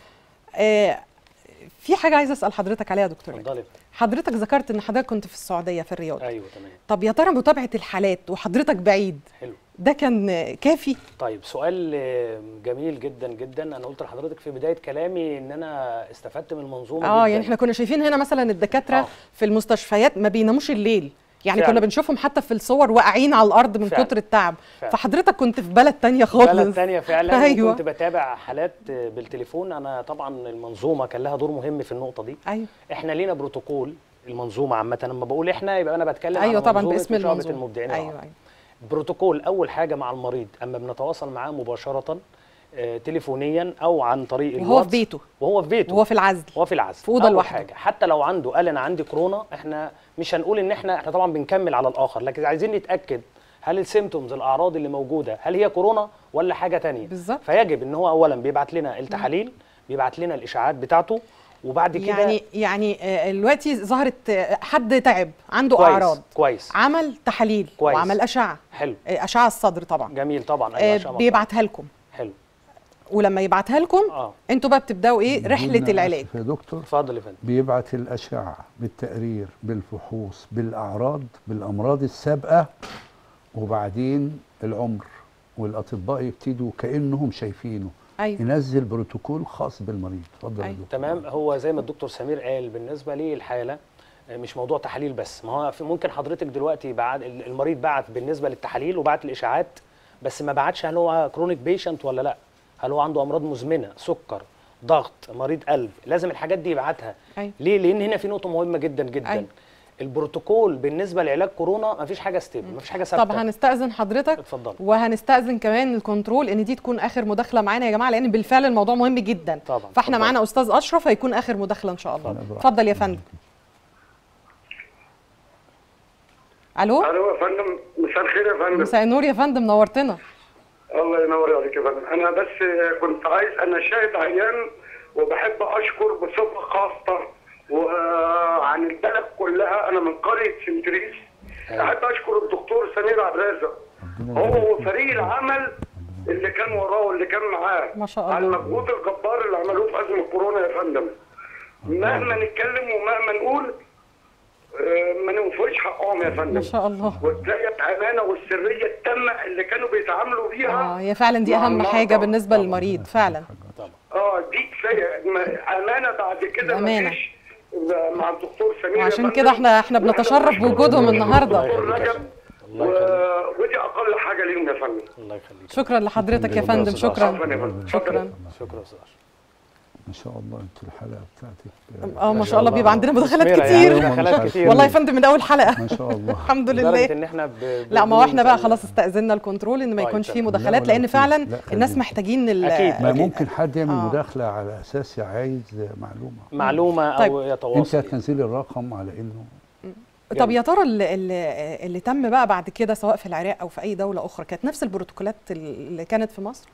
آه في حاجه عايزه اسال حضرتك عليها يا دكتور نجم. اتفضلي حضرتك ذكرت ان حضرتك كنت في السعوديه في الرياض ايوه تمام طب يا ترى متابعه الحالات وحضرتك بعيد حلو ده كان كافي طيب سؤال آه، جميل جدا جدا انا قلت لحضرتك في بدايه كلامي ان انا استفدت من المنظومه اه جداً. يعني احنا كنا شايفين هنا مثلا الدكاتره آه. في المستشفيات ما بيناموش الليل يعني فعلا. كنا بنشوفهم حتى في الصور واقعين على الارض من فعلا. كتر التعب فعلا. فحضرتك كنت في بلد تانية خالص بلد تانية فعلا ايوه كنت بتابع حالات بالتليفون انا طبعا المنظومه كان لها دور مهم في النقطه دي ايوه احنا لينا بروتوكول المنظومه عامه لما بقول احنا يبقى انا بتكلم ايوه على طبعا منظومة باسم شعبة المنظومه المبدعين ايوه العرب. ايوه بروتوكول اول حاجه مع المريض اما بنتواصل معاه مباشره آه، تليفونيا او عن طريق وهو الواتس في بيته وهو في بيته وهو في العزل هو في العزل في أوضة أول لوحده. حاجه حتى لو عنده قال انا عندي كورونا احنا مش هنقول ان احنا احنا طبعا بنكمل على الاخر لكن عايزين نتاكد هل السيمتومز الاعراض اللي موجوده هل هي كورونا ولا حاجه تانية بالظبط. فيجب ان هو اولا بيبعت لنا التحاليل بيبعت لنا الاشاعات بتاعته وبعد كده يعني يعني آه، دلوقتي ظهرت آه، حد تعب عنده كويس اعراض كويس عمل تحاليل كويس. وعمل اشعه حلو آه، اشعه الصدر طبعا جميل طبعا آه، أيوة عشان بيبعتها لكم حلو ولما يبعتها لكم اه انتوا بقى بتبداوا ايه رحله بدون العلاج أسف يا دكتور اتفضل يا فندم بيبعت الأشعة بالتقرير بالفحوص بالأعراض بالأمراض السابقة وبعدين العمر والأطباء يبتدوا كأنهم شايفينه ايوه ينزل بروتوكول خاص بالمريض اتفضل يا أيوة. دكتور تمام هو زي ما الدكتور سمير قال بالنسبه للحاله آه، مش موضوع تحاليل بس ما هو في ممكن حضرتك دلوقتي بعد المريض بعت بالنسبه للتحاليل وبعت الاشاعات بس ما بعتش هل هو كرونيك بيشنت ولا لا هل هو عنده امراض مزمنه سكر ضغط مريض قلب لازم الحاجات دي يبعتها أيوة. ليه لان هنا في نقطه مهمه جدا جدا أيوة. البروتوكول بالنسبه لعلاج كورونا ما فيش حاجه ستيبل ما فيش حاجه ثابته طب هنستأذن حضرتك اتفضل وهنستأذن كمان الكنترول ان دي تكون اخر مداخله معانا يا جماعه لان بالفعل الموضوع مهم جدا طبعا فاحنا اتفضل. معانا استاذ اشرف هيكون اخر مداخله ان شاء الله اتفضل. اتفضل يا فندم الو الو يا فندم مساء الخير يا فندم مساء النور يا فندم نورتنا الله ينور عليك يا فندم انا بس كنت عايز انا شاهد عيان وبحب اشكر بصفه خاصه وعن البلد كلها انا من قريه سنتريس احب اشكر الدكتور سمير عبد الرازق هو وفريق العمل اللي كان وراه واللي كان معاه ما شاء على الله. المجهود الجبار اللي عملوه في ازمه كورونا يا فندم مهما نتكلم ومهما نقول آه، ما نوفيش حقهم يا فندم ما شاء الله وتلاقي الامانه والسريه التامه اللي كانوا بيتعاملوا بيها اه هي فعلا دي مع اهم المرضى. حاجه بالنسبه للمريض فعلا اه دي كفايه ما- امانه بعد كده أمانة. مفيش مع الدكتور سمير يا وعشان فندم. كده احنا احنا وإحنا بنتشرف بنشكر بوجودهم الدكتور النهارده رجب الله و... يخليك ودي اقل حاجه ليهم يا فندم الله يخليك شكرا لحضرتك يا شكراً فندم أستاذ شكرا عفوا يا فندم شكرا شكرا يا استاذ أشرف. ما شاء الله انتوا الحلقة بتاعتك اه ما شاء الله بيبقى عندنا مداخلات مثمرة كتير يعني مداخلات كتير والله يا فندم من اول حلقه ما شاء الله الحمد لدرجه لله ان احنا ب... ب- لا ما هو احنا بقى بننزل- خلاص استأذنا الكنترول ان ما طيب، يكونش فيه تمام. مداخلات لا، لان ولا فعلا في- لا، الناس خليك. محتاجين ال- أكيد. ما أكيد. ممكن حد يعمل آه. مداخلة على أساس عايز معلومة معلومه طيب. او انت يتواصل هتنزلي الرقم على انه طب يا ترى اللي, اللي, اللي تم بقى بعد كده سواء في العراق او في اي دوله اخرى كانت نفس البروتوكولات اللي كانت في مصر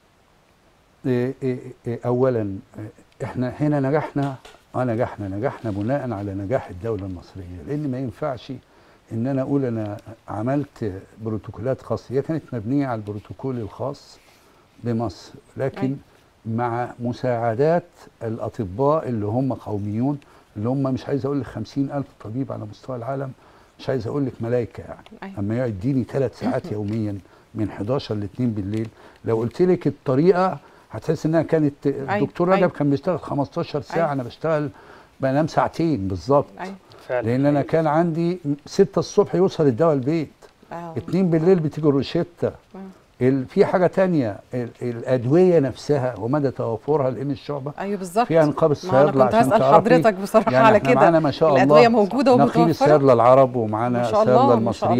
إيه إيه إيه اولا إيه احنا هنا نجحنا اه نجحنا نجحنا بناء على نجاح الدوله المصريه لان ما ينفعش ان انا اقول انا عملت بروتوكولات خاصه هي كانت مبنيه على البروتوكول الخاص بمصر لكن أيوة. مع مساعدات الاطباء اللي هم قوميون اللي هم مش عايز اقول لك 50 الف طبيب على مستوى العالم مش عايز اقول لك ملائكه يعني أيوة. اما يقعد يديني ثلاث ساعات يوميا من 11 ل 2 بالليل لو قلت لك الطريقه هتحس انها كانت الدكتور رجب أيوة. كان بيشتغل 15 ساعه أيوة. انا بشتغل بنام ساعتين بالظبط ايوه فعلا لان انا كان عندي 6 الصبح يوصل الدواء البيت آه. 2 بالليل بتيجي الروشته ال- في حاجه تانية ال- الادويه نفسها ومدى توفرها لان الشعبه ايوه بالظبط فيها نقابه ما انا الصيادله كنت عشان هسال تعرفي حضرتك بصراحه يعني على احنا كده معانا ما شاء الله الادويه موجوده نقيب ومتوفره الصيادله العرب ومعانا ما شاء الصيادله الله ما شاء المصريين الله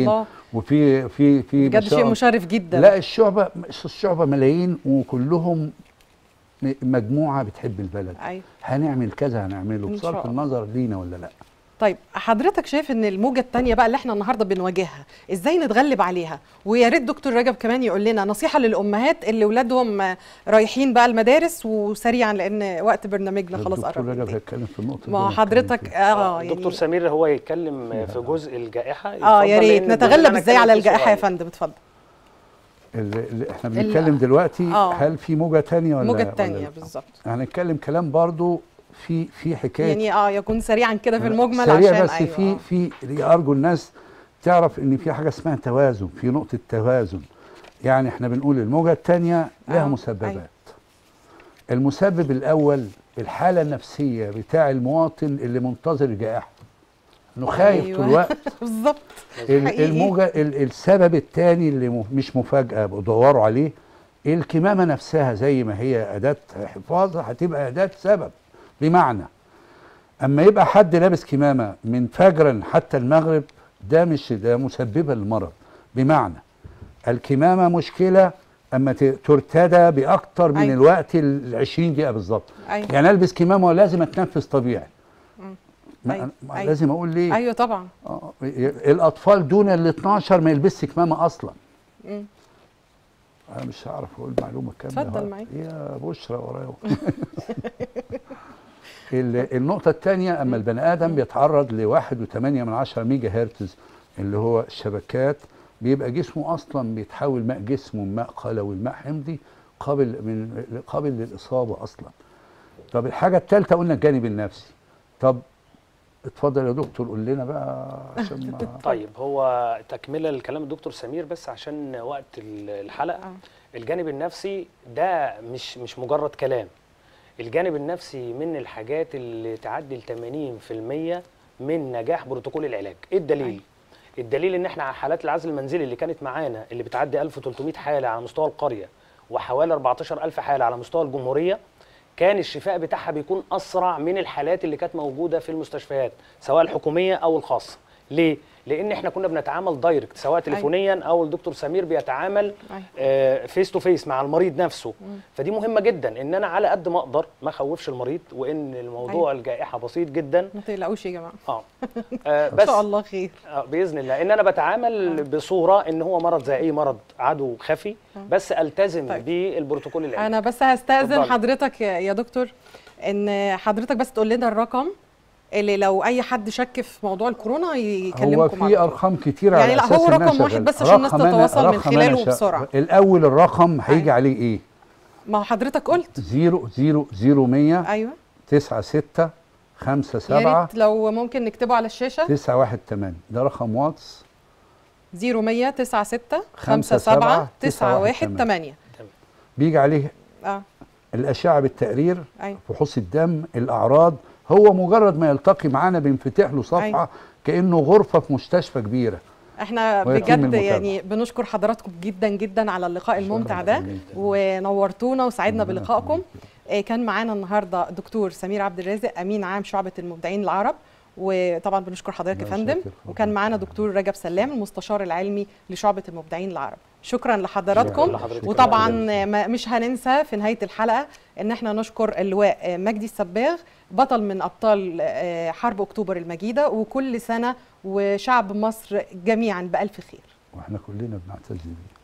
وفي في في بجد شيء مشا- مشرف جدا لا الشعبة الشعبة ملايين وكلهم م- مجموعة بتحب البلد ايوه هنعمل كذا هنعمله إن شاء بصرف الله. النظر لينا ولا لا طيب حضرتك شايف ان الموجه الثانيه بقى اللي احنا النهارده بنواجهها ازاي نتغلب عليها ويا ريت دكتور رجب كمان يقول لنا نصيحه للامهات اللي اولادهم آه، رايحين بقى المدارس وسريعا لان وقت برنامجنا خلاص الدكتور قرب رجب ينتهي. هيتكلم في النقطة دي ما هو وأنا هتكلم حضرتك فيها. اه دكتور يعني سمير هو يتكلم في جزء الجائحه اه يا يتفضل، ريت لأن الجزء اللي نتغلب أنا ازاي على أتكلم فيه الجائحه يا صغير. فندم اتفضل اللي اللي احنا ال- بنتكلم دلوقتي آه. هل في موجة تانية ولا الموجه ولا الثانيه لا؟ بالظبط هنتكلم كلام برضو في في حكاية يعني اه يكون سريعا كده في المجمل سريع عشان بس أيوة في آه. في ارجو الناس تعرف ان في حاجه اسمها توازن في نقطه توازن يعني احنا بنقول الموجه الثانيه لها آه، مسببات أيوة. المسبب الاول الحاله النفسيه بتاع المواطن اللي منتظر الجائحه انه خايف أيوة. طول الوقت بالظبط ال- حقيقي. الموجه ال- السبب الثاني اللي م- مش مفاجاه بدوروا عليه الكمامه نفسها زي ما هي اداه حفاظ هتبقى اداه سبب بمعنى اما يبقى حد لابس كمامه من فجرا حتى المغرب ده مش ده مسببه للمرض بمعنى الكمامه مشكله اما ت- ترتدى باكتر من أيوة. الوقت ال 20 دقيقه بالظبط ايوه يعني البس كمامه ولازم اتنفس طبيعي ما أيوة. ما أيوة. لازم اقول ليه ايوه طبعا آه، الاطفال دون ال 12 ما يلبسش كمامه اصلا مم. انا مش هعرف اقول معلومه كامله اتفضل ها. معاك. يا بشرى ورايا ال- النقطة الثانية أما البني آدم بيتعرض لواحد وثمانية من عشرة ميجا هرتز اللي هو الشبكات بيبقى جسمه أصلا بيتحول ماء جسمه من ماء قلوي لماء حمضي قابل من قابل للإصابة أصلا طب الحاجة الثالثة قلنا الجانب النفسي طب اتفضل يا دكتور قول لنا بقى عشان ما طيب هو تكمله لكلام الدكتور سمير بس عشان وقت ال- الحلقه آه. الجانب النفسي ده مش مش مجرد كلام الجانب النفسي من الحاجات اللي تعدي ل 80% من نجاح بروتوكول العلاج ايه الدليل الدليل ان احنا على حالات العزل المنزلي اللي كانت معانا اللي بتعدي 1300 حاله على مستوى القريه وحوالي 14000 حاله على مستوى الجمهوريه كان الشفاء بتاعها بيكون اسرع من الحالات اللي كانت موجوده في المستشفيات سواء الحكوميه او الخاصه ليه لان احنا كنا بنتعامل دايركت سواء تليفونيا او الدكتور سمير بيتعامل أيوة. فيس تو فيس مع المريض نفسه فدي مهمه جدا ان انا على قد ما اقدر ما اخوفش المريض وان الموضوع الجائحه بسيط جدا ما تقلقوش يا جماعه اه آه، ان بس شاء الله خير آه، باذن الله ان انا بتعامل بصوره ان هو مرض زي اي مرض عدو خفي بس التزم طيب. بالبروتوكول العلاجي انا بس هستاذن اتفضلي. حضرتك يا يا دكتور ان حضرتك بس تقول لنا الرقم اللي لو اي حد شك في موضوع الكورونا هو يكلمكم في على طول. ارقام كتير يعني على لا، أساس هو إنها رقم واحد شغالة. بس عشان الناس رقم أنا- تتواصل من رقم خلاله أنا شا- بسرعة. الاول الرقم هيجي أيوة. عليه ايه ما هو حضرتك قلت 0 0 0 100 ايوه 9 6 5 يا 7 ريت لو ممكن نكتبه على الشاشه 9 1 8 ده رقم واتس 0100 96 خمسة 57 سبعة 91 8 بيجي عليه اه الاشعه بالتقرير ايوه فحوص الدم الاعراض هو مجرد ما يلتقي معانا بنفتح له صفحه أيوة. كانه غرفه في مستشفى كبيره احنا ويتم بجد المتابعة. يعني بنشكر حضراتكم جدا جدا على اللقاء الممتع ده جداً. ونورتونا وسعدنا ربنا بلقائكم يخليك. آه، كان معانا النهارده دكتور سمير عبد الرازق امين عام شعبه المبدعين العرب وطبعا بنشكر حضرتك يا الله فندم يشكرك. وكان معانا دكتور رجب سلام المستشار العلمي لشعبه المبدعين العرب شكرا لحضراتكم شكراً لحضرتك. وطبعا ما مش هننسى في نهايه الحلقه ان احنا نشكر اللواء آه، مجدي السباغ بطل من ابطال آه، حرب اكتوبر المجيده وكل سنه وشعب مصر جميعا بالف خير واحنا كلنا بنعتز بيه